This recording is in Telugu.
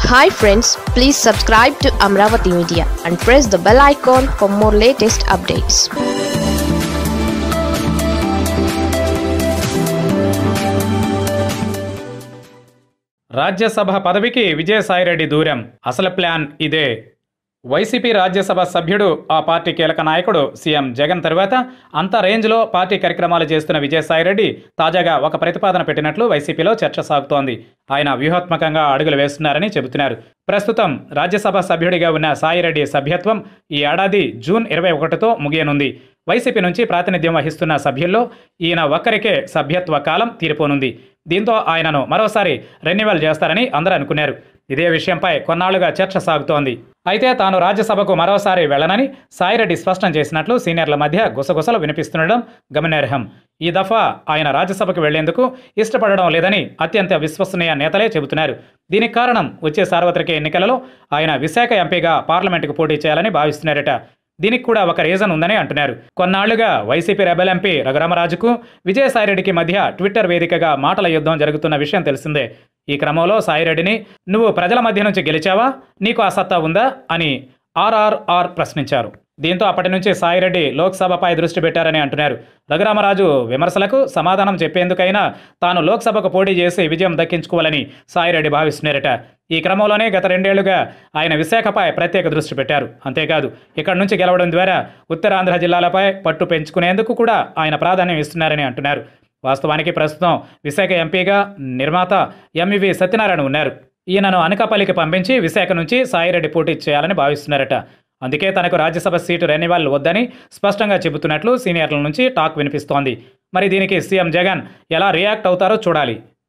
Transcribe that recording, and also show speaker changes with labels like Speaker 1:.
Speaker 1: hi friends please subscribe to Amaravati media and press the bell icon for more latest updates
Speaker 2: Rajya Sabha పదవికి విజయసాయిరెడ్డి దూరం అసలు ప్లాన్ ఇదే వైసీపీ రాజ్యసభ సభ్యుడు ఆ పార్టీ కీలక నాయకుడు సీఎం జగన్ తరువాత అంత రేంజ్లో పార్టీ కార్యక్రమాలు చేస్తున్న విజయసాయిరెడ్డి తాజాగా ఒక ప్రతిపాదన పెట్టినట్లు వైసీపీలో చర్చ సాగుతోంది ఆయన వ్యూహాత్మకంగా అడుగులు వేస్తున్నారని చెబుతున్నారు ప్రస్తుతం రాజ్యసభ సభ్యుడిగా ఉన్న సాయిరెడ్డి సభ్యత్వం ఈ ఏడాది జూన్ ఇరవై ఒకటితో ముగియనుంది వైసీపీ నుంచి ప్రాతినిధ్యం వహిస్తున్న సభ్యుల్లో ఈయన ఒక్కరికే సభ్యత్వ కాలం తీరిపోనుంది దీంతో ఆయనను మరోసారి రెన్యువల్ చేస్తారని అందరూ అనుకున్నారు ఇదే విషయంపై కొన్నాళ్లుగా చర్చ సాగుతోంది అయితే తాను రాజ్యసభకు మరోసారి వెళ్లనని సాయిరెడ్డి స్పష్టం చేసినట్లు సీనియర్ల మధ్య గుసగుసలు వినిపిస్తుండడం గమనార్హం ఈ దఫా ఆయన రాజ్యసభకు వెళ్లేందుకు ఇష్టపడడం లేదని అత్యంత విశ్వసనీయ నేతలే చెబుతున్నారు దీనికి కారణం వచ్చే సార్వత్రిక ఎన్నికలలో ఆయన విశాఖ ఎంపీగా పార్లమెంటుకు పోటీ చేయాలని భావిస్తున్నారట దీనికి కూడా ఒక రీజన్ ఉందని అంటున్నారు కొన్నాళ్లుగా వైసీపీ రెబల్ ఎంపీ రఘురామరాజుకు విజయసాయిరెడ్డికి మధ్య ట్విట్టర్ వేదికగా మాటల యుద్ధం జరుగుతున్న విషయం తెలిసిందే ఈ క్రమంలో సాయిరెడ్డిని నువ్వు ప్రజల మధ్య నుంచి గెలిచావా నీకు ఆ సత్తా ఉందా అని ఆర్ఆర్ఆర్ ప్రశ్నించారు దీంతో అప్పటి నుంచి సాయిరెడ్డి లోక్సభపై దృష్టి పెట్టారని అంటున్నారు రఘురామరాజు విమర్శలకు సమాధానం చెప్పేందుకైనా తాను లోక్సభకు పోటీ చేసి విజయం దక్కించుకోవాలని సాయిరెడ్డి భావిస్తున్నారట ఈ క్రమంలోనే గత రెండేళ్లుగా ఆయన విశాఖపై ప్రత్యేక దృష్టి పెట్టారు అంతేకాదు ఇక్కడి నుంచి గెలవడం ద్వారా ఉత్తరాంధ్ర జిల్లాలపై పట్టు పెంచుకునేందుకు కూడా ఆయన ప్రాధాన్యం ఇస్తున్నారని అంటున్నారు వాస్తవానికి ప్రస్తుతం విశాఖ ఎంపీగా నిర్మాత ఎంవివి సత్యనారాయణ ఉన్నారు ఈయనను అనకాపల్లికి పంపించి విశాఖ నుంచి సాయిరెడ్డి పోటీ చేయాలని భావిస్తున్నారట అందుకే తనకు రాజ్యసభ సీటు రెన్యువల్ వద్దని స్పష్టంగా చెబుతున్నట్లు సీనియర్ల నుంచి టాక్ వినిపిస్తోంది మరి దీనికి సీఎం జగన్ ఎలా రియాక్ట్ అవుతారో చూడాలి